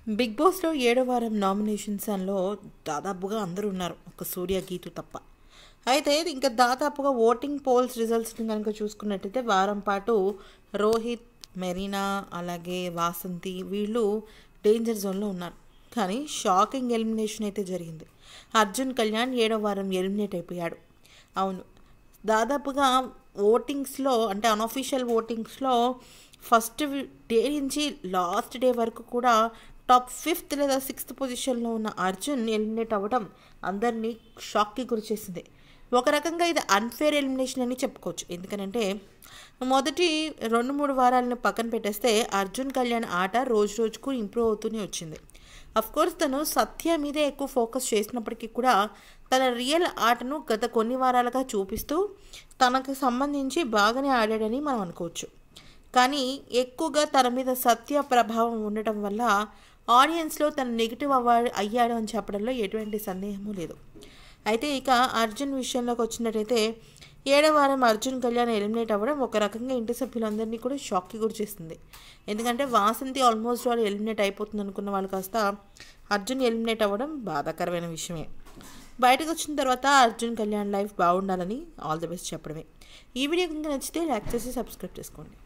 big బాస్లో ఏడో వారం నామినేషన్స్లో దాదాపుగా అందరూ ఉన్నారు ఒక సూర్య గీతు తప్ప అయితే ఇంకా దాదాపుగా ఓటింగ్ పోల్స్ రిజల్ట్స్ని కనుక చూసుకున్నట్టయితే వారం పాటు రోహిత్ మెరీనా అలాగే వాసంతి వీళ్ళు డేంజర్ జోన్లో ఉన్నారు కానీ షాకింగ్ ఎలిమినేషన్ అయితే జరిగింది అర్జున్ కళ్యాణ్ ఏడో వారం ఎలిమినేట్ అయిపోయాడు అవును దాదాపుగా ఓటింగ్స్లో అంటే అన్అఫీషియల్ ఓటింగ్స్లో ఫస్ట్ డే నుంచి లాస్ట్ డే వరకు కూడా టాప్ ఫిఫ్త్ లేదా సిక్స్త్ పొజిషన్లో ఉన్న అర్జున్ ఎలిమినేట్ అవ్వడం అందరినీ షాక్కి గురిచేసింది ఒక రకంగా ఇది అన్ఫేర్ ఎలిమినేషన్ అని చెప్పుకోవచ్చు ఎందుకనంటే మొదటి రెండు మూడు వారాలను పక్కన పెట్టేస్తే అర్జున్ కళ్యాణ్ ఆట రోజు రోజుకు ఇంప్రూవ్ అవుతూనే వచ్చింది కోర్స్ తను సత్య మీదే ఎక్కువ ఫోకస్ చేసినప్పటికీ కూడా తన రియల్ ఆటను గత కొన్ని వారాలుగా చూపిస్తూ తనకు సంబంధించి బాగానే ఆడాడని మనం అనుకోవచ్చు కానీ ఎక్కువగా తన మీద సత్య ప్రభావం ఉండటం వల్ల ఆడియన్స్లో తను నెగిటివ్ అవ్వ అయ్యాడు అని చెప్పడంలో ఎటువంటి సందేహము లేదు అయితే ఇక అర్జున్ విషయంలోకి వచ్చినట్టయితే ఏడో వారం అర్జున్ కళ్యాణ్ ఎలిమినేట్ అవ్వడం ఒక రకంగా ఇంటి సభ్యులందరినీ కూడా షాక్కి గురి చేస్తుంది ఎందుకంటే వాసంతి ఆల్మోస్ట్ వాళ్ళు ఎలిమినేట్ అయిపోతుంది అనుకున్న వాళ్ళు కాస్త అర్జున్ ఎలిమినేట్ అవ్వడం బాధాకరమైన విషయమే బయటకు వచ్చిన తర్వాత అర్జున్ కళ్యాణ్ లైఫ్ బాగుండాలని ఆల్ ది బెస్ట్ చెప్పడమే ఈ వీడియో కనుక నచ్చితే లైక్ చేసి సబ్స్క్రైబ్ చేసుకోండి